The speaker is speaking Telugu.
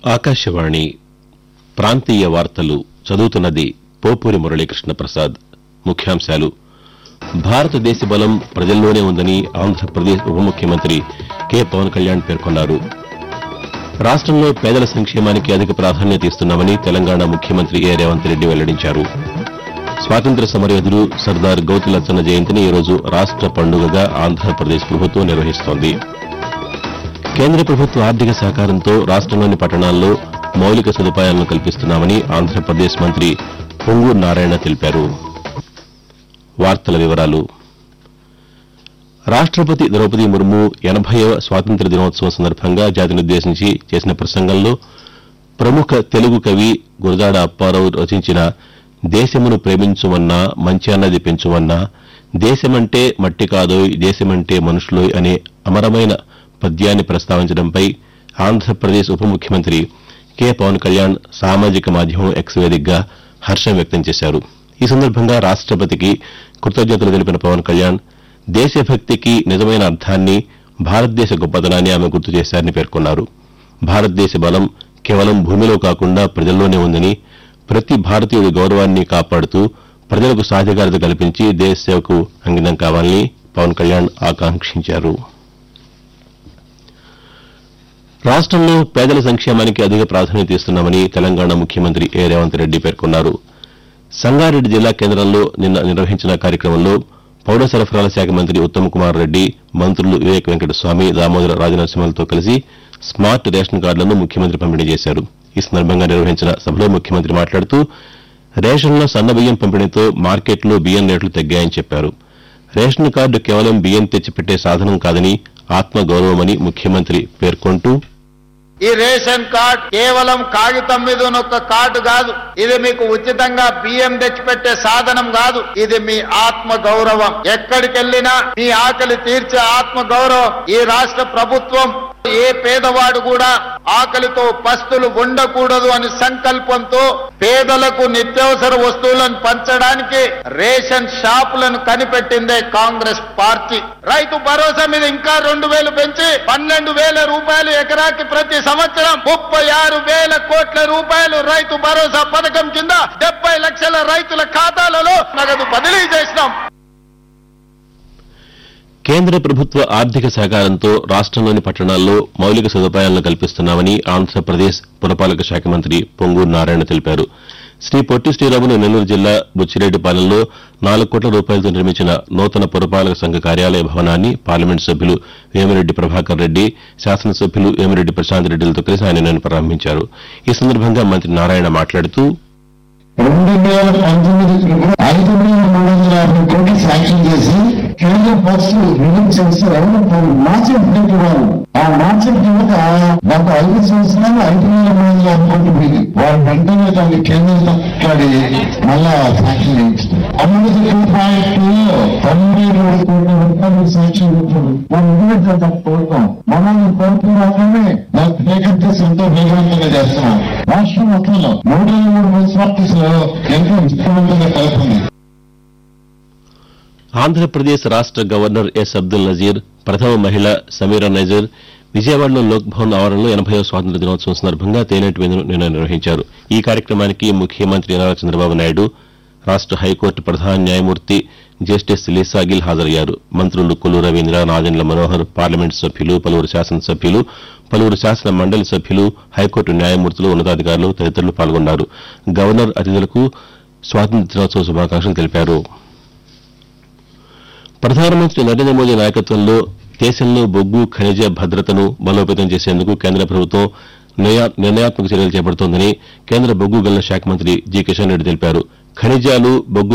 ఆకాశవాణి ప్రాంతీయ వార్తలు చదువుతున్నది పోపూరి మురళీకృష్ణ ప్రసాద్ ముఖ్యాంశాలు భారతదేశ బలం ప్రజల్లోనే ఉందని ఆంధ్రప్రదేశ్ ఉప ముఖ్యమంత్రి కె పవన్ కళ్యాణ్ పేర్కొన్నారు రాష్ట్రంలో పేదల సంక్షేమానికి అధిక ప్రాధాన్యత ఇస్తున్నామని తెలంగాణ ముఖ్యమంత్రి ఏ రేవంత్ రెడ్డి వెల్లడించారు స్వాతంత్ర్య సమరయోధుడు సర్దార్ గౌతు లచ్చన్న జయంతిని ఈరోజు రాష్ట్ర పండుగగా ఆంధ్రప్రదేశ్ ప్రభుత్వం నిర్వహిస్తోంది కేంద్ర ప్రభుత్వ ఆర్థిక సహకారంతో రాష్ట్రంలోని పట్టణాల్లో మౌలిక సదుపాయాలను కల్పిస్తున్నామని ఆంధ్రప్రదేశ్ మంత్రి పొంగూరు నారాయణ తెలిపారు వార్తల వివరాలు రాష్ట్రపతి ద్రౌపది ముర్ము ఎనభైవ స్వాతంత్ర్య దినోత్సవం సందర్భంగా జాతినుద్దేశించి చేసిన ప్రసంగంలో ప్రముఖ తెలుగు కవి గురజాడ అప్పారావు రచించిన దేశమును ప్రేమించుమన్నా మంచి అన్నది పెంచుమన్నా దేశమంటే మట్టి కాదోయ్ దేశమంటే మనుషులోయ్ అనే అమరమైన పద్యాన్ని ప్రస్తావించడంపై ఆంధ్రప్రదేశ్ ఉప ముఖ్యమంత్రి కె పవన్ కళ్యాణ్ సామాజిక మాధ్యమం ఎక్స్ వేదికగా హర్షం వ్యక్తం చేశారు ఈ సందర్భంగా రాష్ట్రపతికి కృతజ్ఞతలు తెలిపిన పవన్ కళ్యాణ్ దేశభక్తికి నిజమైన అర్థాన్ని భారతదేశ గొప్పతనాన్ని ఆమె గుర్తు చేశారని పేర్కొన్నారు భారతదేశ బలం కేవలం భూమిలో కాకుండా ప్రజల్లోనే ఉందని ప్రతి భారతీయుడి గౌరవాన్ని కాపాడుతూ ప్రజలకు సాధికారత కల్పించి దేశ సేవకు అంకితం కావాలని పవన్ కళ్యాణ్ ఆకాంక్షించారు రాష్ట్రంలో పేదల సంక్షేమానికి అధిక ప్రాధాన్యత ఇస్తున్నామని తెలంగాణ ముఖ్యమంత్రి ఏ రేవంత్ రెడ్డి పేర్కొన్నారు సంగారెడ్డి జిల్లా కేంద్రంలో నిన్న నిర్వహించిన కార్యక్రమంలో పౌర సరఫరాల శాఖ మంత్రి ఉత్తమ్ కుమార్ రెడ్డి మంత్రులు వివేక్ వెంకటస్వామి దామోదర రాజనరసింహలతో కలిసి స్మార్ట్ రేషన్ కార్డులను ముఖ్యమంత్రి పంపిణీ చేశారు ఈ సందర్భంగా నిర్వహించిన సభలో ముఖ్యమంత్రి మాట్లాడుతూ రేషన్లో సన్నబియ్యం పంపిణీతో మార్కెట్లో బియ్యం రేట్లు తగ్గాయని చెప్పారు రేషన్ కార్డు కేవలం బియ్యం తెచ్చిపెట్టే సాధనం కాదని ఆత్మగౌరవమని ముఖ్యమంత్రి పేర్కొంటూ ఈ రేషన్ కార్డ్ కేవలం కాగితం మీద ఉన్న ఒక కార్డు కాదు ఇది మీకు ఉచితంగా బియ్యం తెచ్చిపెట్టే సాధనం కాదు ఇది మీ ఆత్మ గౌరవం ఎక్కడికి వెళ్ళినా మీ ఆకలి తీర్చే ఆత్మ గౌరవం ఈ రాష్ట్ర ప్రభుత్వం ఏ పేదవాడు కూడా ఆకలితో పస్తులు ఉండకూడదు అని సంకల్పంతో పేదలకు నిత్యావసర వస్తువులను పంచడానికి రేషన్ షాపులను కనిపెట్టిందే కాంగ్రెస్ పార్టీ రైతు భరోసా మీద ఇంకా రెండు వేలు పెంచి పన్నెండు వేల రూపాయలు ఎకరాకి ప్రతి సంవత్సరం ముప్పై ఆరు వేల కోట్ల రూపాయలు రైతు భరోసా పథకం కింద డెబ్బై లక్షల రైతుల ఖాతాలలో నగదు బదిలీ చేసినాం కేంద్ర ప్రభుత్వ ఆర్థిక సహకారంతో రాష్ట్రంలోని పట్టణాల్లో మౌలిక సదుపాయాలను కల్పిస్తున్నామని ఆంధ్రప్రదేశ్ పురపాలక శాఖ మంత్రి పొంగూరు నారాయణ తెలిపారు శ్రీ పొట్టి శ్రీరాములు నెల్లూరు జిల్లా బుచ్చిరెడ్డిపాలెంలో నాలుగు కోట్ల రూపాయలతో నిర్మించిన నూతన పురపాలక సంఘ కార్యాలయ భవనాన్ని పార్లమెంట్ సభ్యులు వేమిరెడ్డి ప్రభాకర్ రెడ్డి శాసనసభ్యులు వేమిరెడ్డి ప్రశాంత్ రెడ్డిలతో కలిసి ఆయన నిన్న ప్రారంభించారు ఈ సందర్భంగా మంత్రి నారాయణ మాట్లాడుతూ రెండు వేల పంతొమ్మిదికి ఐదు వేల మూడు వందల యాభై కోట్లు శాంక్షన్ చేసి కేంద్ర ఫస్ట్ రిలీజ్ చేసి మార్చి వారు ఆ మార్చి కింద గత ఐదు సంవత్సరాలు ఐదు వేల మూడు వందల యాభై కోట్లు పోయింది వారు వెంటనే దాన్ని కేంద్రం మాట్లాడి మళ్ళా శాంక్షన్ చేయించారు అమృత టూ పాయింట్ టూ తొంభై మూడు కోట్ల రూపాయలు శాంక్షన్ చేశారు మనం ఎందుకంటే కోరుతాం మనల్ని కోరుకున్నాకనే దాన్ని స్వీకరిస్తే ఎంతో వేగవంతంగా చేస్తున్నాం రాష్ట్రం మొత్తంలో నూట ఇరవై మూడు మున్సిపాలిటీస్ లో ఎంతో విస్తృతంగా కలుపుతుంది ఆంధ్రప్రదేశ్ రాష్ట్ర గవర్నర్ ఎస్ అబ్దుల్ నజీర్ ప్రథమ మహిళ సమీరా నజీర్ విజయవాడలో లోక్ భవన్ ఆవరణలో ఎనభైవ స్వాతంత్ర దినోత్సవం సందర్భంగా తేనెటి విందును నిన్న నిర్వహించారు ఈ కార్యక్రమానికి ముఖ్యమంత్రి నారా చంద్రబాబు నాయుడు రాష్ట్ర హైకోర్టు ప్రధాన న్యాయమూర్తి జస్టిస్ లీసా గిల్ హాజరయ్యారు మంత్రులు కొల్లు రవీంద్ర నాదెండ్ల మనోహర్ పార్లమెంటు సభ్యులు పలువురు శాసనసభ్యులు పలువురు శాసన మండలి సభ్యులు హైకోర్టు న్యాయమూర్తులు ఉన్నతాధికారులు తదితరులు పాల్గొన్నారు గవర్నర్ అతిథులకు స్వాతంత్ర దినోత్సవ శుభాకాంక్షలు తెలిపారు ప్రధానమంత్రి నరేంద్ర మోదీ నాయకత్వంలో దేశంలో బొగ్గు ఖనిజ భద్రతను బలోపేతం చేసేందుకు కేంద్ర ప్రభుత్వం నిర్ణయా- నిర్ణయాత్మక చర్యలు చేపడుతోందని కేంద్ర బొగ్గు గనుల శాఖ మంత్రి జి కిషన్ రెడ్డి తెలిపారు ఖనిజాలు బొగ్గు